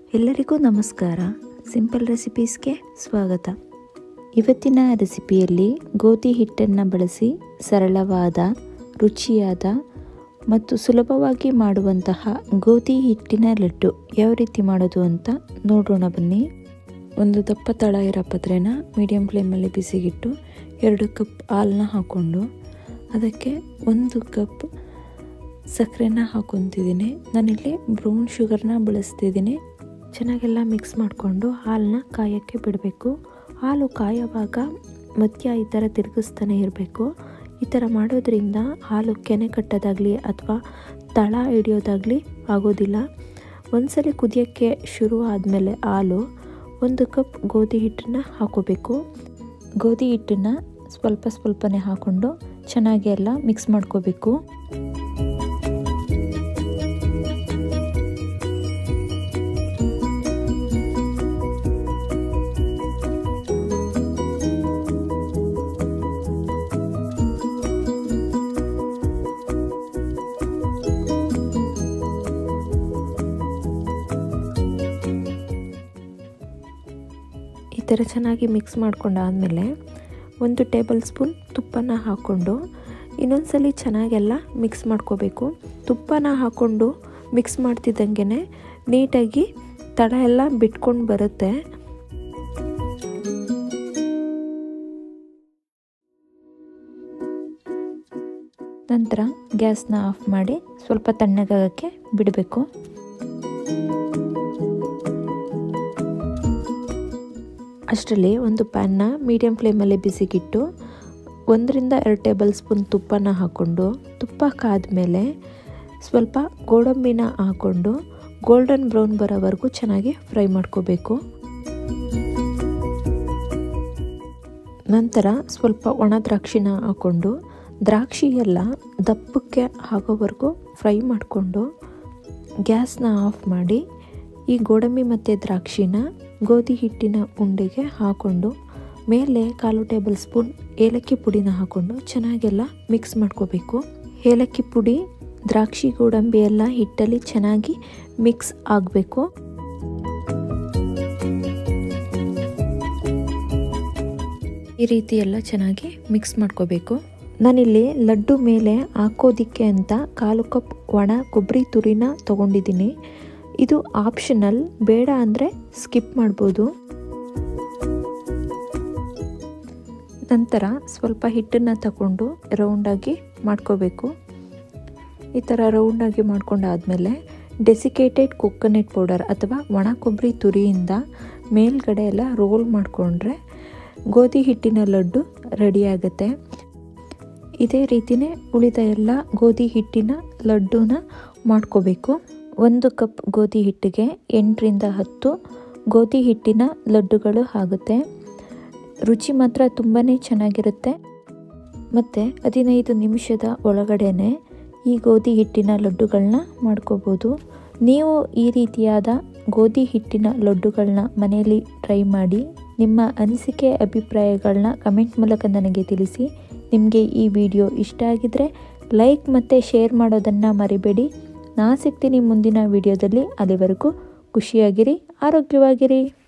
ಎಲ್ಲರಿಗೂ ನಮಸ್ಕಾರ ಸಿಂಪಲ್ ರೆಸಿಪೀಸ್ಗೆ ಸ್ವಾಗತ ಇವತ್ತಿನ ರೆಸಿಪಿಯಲ್ಲಿ ಗೋಧಿ ಹಿಟ್ಟನ್ನು ಬಳಸಿ ಸರಳವಾದ ರುಚಿಯಾದ ಮತ್ತು ಸುಲಭವಾಗಿ ಮಾಡುವಂತಹ ಗೋಧಿ ಹಿಟ್ಟಿನ ಲಡ್ಡು ಯಾವ ರೀತಿ ಮಾಡೋದು ಅಂತ ನೋಡೋಣ ಬನ್ನಿ ಒಂದು ದಪ್ಪ ತಳ ಇರೋ ಪತ್ರೆನ ಮೀಡಿಯಂ ಫ್ಲೇಮಲ್ಲಿ ಬಿಸಿಗಿಟ್ಟು ಎರಡು ಕಪ್ ಹಾಲನ್ನ ಹಾಕ್ಕೊಂಡು ಅದಕ್ಕೆ ಒಂದು ಕಪ್ ಸಕ್ಕರೆನ ಹಾಕೊತಿದ್ದೀನಿ ನಾನಿಲ್ಲಿ ಬ್ರೌನ್ ಶುಗರ್ನ ಬಳಸ್ತಿದ್ದೀನಿ ಚೆನ್ನಾಗೆಲ್ಲ ಮಿಕ್ಸ್ ಮಾಡಿಕೊಂಡು ಹಾಲನ್ನ ಕಾಯೋಕ್ಕೆ ಬಿಡಬೇಕು ಹಾಲು ಕಾಯೋವಾಗ ಮಧ್ಯ ಈ ಥರ ತಿರುಗಿಸ್ತಾನೆ ಇರಬೇಕು ಈ ಥರ ಮಾಡೋದ್ರಿಂದ ಹಾಲು ಕೆನೆ ಕಟ್ಟೋದಾಗಲಿ ಅಥವಾ ತಳ ಹಿಡಿಯೋದಾಗಲಿ ಆಗೋದಿಲ್ಲ ಒಂದ್ಸಲಿ ಕುದಿಯೋಕ್ಕೆ ಶುರು ಆದಮೇಲೆ ಹಾಲು ಒಂದು ಕಪ್ ಗೋಧಿ ಹಿಟ್ಟನ್ನು ಹಾಕೋಬೇಕು ಗೋಧಿ ಹಿಟ್ಟನ್ನು ಸ್ವಲ್ಪ ಸ್ವಲ್ಪನೇ ಹಾಕ್ಕೊಂಡು ಚೆನ್ನಾಗಿ ಎಲ್ಲ ಮಿಕ್ಸ್ ಮಾಡ್ಕೋಬೇಕು ಈ ಥರ ಚೆನ್ನಾಗಿ ಮಿಕ್ಸ್ ಮಾಡ್ಕೊಂಡಾದಮೇಲೆ ಒಂದು ಟೇಬಲ್ ಸ್ಪೂನ್ ತುಪ್ಪನ ಹಾಕ್ಕೊಂಡು ಇನ್ನೊಂದ್ಸಲಿ ಚೆನ್ನಾಗೆಲ್ಲ ಮಿಕ್ಸ್ ಮಾಡ್ಕೋಬೇಕು ತುಪ್ಪನ ಹಾಕ್ಕೊಂಡು ಮಿಕ್ಸ್ ಮಾಡ್ತಿದ್ದಂಗೆ ನೀಟಾಗಿ ತಡ ಎಲ್ಲ ಬಿಟ್ಕೊಂಡು ಬರುತ್ತೆ ನಂತರ ಗ್ಯಾಸ್ನ ಆಫ್ ಮಾಡಿ ಸ್ವಲ್ಪ ತಣ್ಣಗಾಗಕ್ಕೆ ಬಿಡಬೇಕು ಅಷ್ಟರಲ್ಲಿ ಒಂದು ಪ್ಯಾನ್ನ ಮೀಡಿಯಂ ಫ್ಲೇಮಲ್ಲಿ ಬಿಸಿಗಿಟ್ಟು ಒಂದರಿಂದ ಎರಡು ಟೇಬಲ್ ಸ್ಪೂನ್ ತುಪ್ಪನ ಹಾಕ್ಕೊಂಡು ತುಪ್ಪ ಕಾದ್ಮೇಲೆ ಸ್ವಲ್ಪ ಗೋಡಂಬಿನ ಹಾಕ್ಕೊಂಡು ಗೋಲ್ಡನ್ ಬ್ರೌನ್ ಬರೋವರೆಗೂ ಚೆನ್ನಾಗಿ ಫ್ರೈ ಮಾಡ್ಕೋಬೇಕು ನಂತರ ಸ್ವಲ್ಪ ಒಣ ದ್ರಾಕ್ಷಿನ ಹಾಕ್ಕೊಂಡು ದ್ರಾಕ್ಷಿ ಎಲ್ಲ ದಪ್ಪಕ್ಕೆ ಆಗೋವರೆಗೂ ಫ್ರೈ ಮಾಡಿಕೊಂಡು ಗ್ಯಾಸ್ನ ಆಫ್ ಮಾಡಿ ಈ ಗೋಡಂಬಿ ಮತ್ತು ದ್ರಾಕ್ಷಿನ ಗೋಧಿ ಹಿಟ್ಟಿನ ಉಂಡೆಗೆ ಹಾಕ್ಕೊಂಡು ಮೇಲೆ ಕಾಲು ಟೇಬಲ್ ಸ್ಪೂನ್ ಏಲಕ್ಕಿ ಪುಡಿನ ಹಾಕ್ಕೊಂಡು ಚೆನ್ನಾಗೆಲ್ಲ ಮಿಕ್ಸ್ ಮಾಡ್ಕೋಬೇಕು ಏಲಕ್ಕಿ ಪುಡಿ ದ್ರಾಕ್ಷಿ ಗೋಡಂಬಿ ಎಲ್ಲ ಹಿಟ್ಟಲ್ಲಿ ಚೆನ್ನಾಗಿ ಮಿಕ್ಸ್ ಆಗಬೇಕು ಈ ರೀತಿ ಎಲ್ಲ ಚೆನ್ನಾಗಿ ಮಿಕ್ಸ್ ಮಾಡ್ಕೋಬೇಕು ನಾನಿಲ್ಲಿ ಲಡ್ಡು ಮೇಲೆ ಹಾಕೋದಿಕ್ಕೆ ಅಂತ ಕಾಲು ಕಪ್ ಒಣ ಕೊಬ್ಬರಿ ತುರಿನ ತೊಗೊಂಡಿದ್ದೀನಿ ಇದು ಆಪ್ಷನಲ್ ಬೇಡ ಅಂದರೆ ಸ್ಕಿಪ್ ಮಾಡ್ಬೋದು ನಂತರ ಸ್ವಲ್ಪ ಹಿಟ್ಟನ್ನು ತಗೊಂಡು ರೌಂಡಾಗಿ ಮಾಡ್ಕೋಬೇಕು ಈ ಥರ ರೌಂಡಾಗಿ ಮಾಡ್ಕೊಂಡಾದಮೇಲೆ ಡೆಸಿಕೇಟೆಡ್ ಕೊಕೊನೆಟ್ ಪೌಡರ್ ಅಥವಾ ಒಣ ಕೊಬ್ಬರಿ ತುರಿಯಿಂದ ಮೇಲ್ಗಡೆ ಎಲ್ಲ ರೋಲ್ ಮಾಡಿಕೊಂಡ್ರೆ ಗೋಧಿ ಹಿಟ್ಟಿನ ಲಡ್ಡು ರೆಡಿಯಾಗುತ್ತೆ ಇದೇ ರೀತಿಯೇ ಉಳಿದ ಎಲ್ಲ ಗೋಧಿ ಹಿಟ್ಟಿನ ಲಡ್ಡುನ ಮಾಡ್ಕೋಬೇಕು ಒಂದು ಕಪ್ ಗೋಧಿ ಹಿಟ್ಟಿಗೆ ಎಂಟರಿಂದ ಹತ್ತು ಗೋಧಿ ಹಿಟ್ಟಿನ ಲಡ್ಡುಗಳು ಆಗುತ್ತೆ ರುಚಿ ಮಾತ್ರ ತುಂಬಾ ಚೆನ್ನಾಗಿರುತ್ತೆ ಮತ್ತು ಹದಿನೈದು ನಿಮಿಷದ ಒಳಗಡೆನೆ ಈ ಗೋಧಿ ಹಿಟ್ಟಿನ ಲಡ್ಡುಗಳನ್ನ ಮಾಡ್ಕೋಬೋದು ನೀವು ಈ ರೀತಿಯಾದ ಗೋಧಿ ಹಿಟ್ಟಿನ ಲಡ್ಡುಗಳನ್ನ ಮನೆಯಲ್ಲಿ ಟ್ರೈ ಮಾಡಿ ನಿಮ್ಮ ಅನಿಸಿಕೆ ಅಭಿಪ್ರಾಯಗಳನ್ನ ಕಮೆಂಟ್ ಮೂಲಕ ನನಗೆ ತಿಳಿಸಿ ನಿಮಗೆ ಈ ವಿಡಿಯೋ ಇಷ್ಟ ಆಗಿದರೆ ಲೈಕ್ ಮತ್ತು ಶೇರ್ ಮಾಡೋದನ್ನು ಮರಿಬೇಡಿ ನಾ ಸಿಗ್ತೀನಿ ಮುಂದಿನ ವಿಡಿಯೋದಲ್ಲಿ ಅಲ್ಲಿವರೆಗೂ ಖುಷಿಯಾಗಿರಿ ಆರೋಗ್ಯವಾಗಿರಿ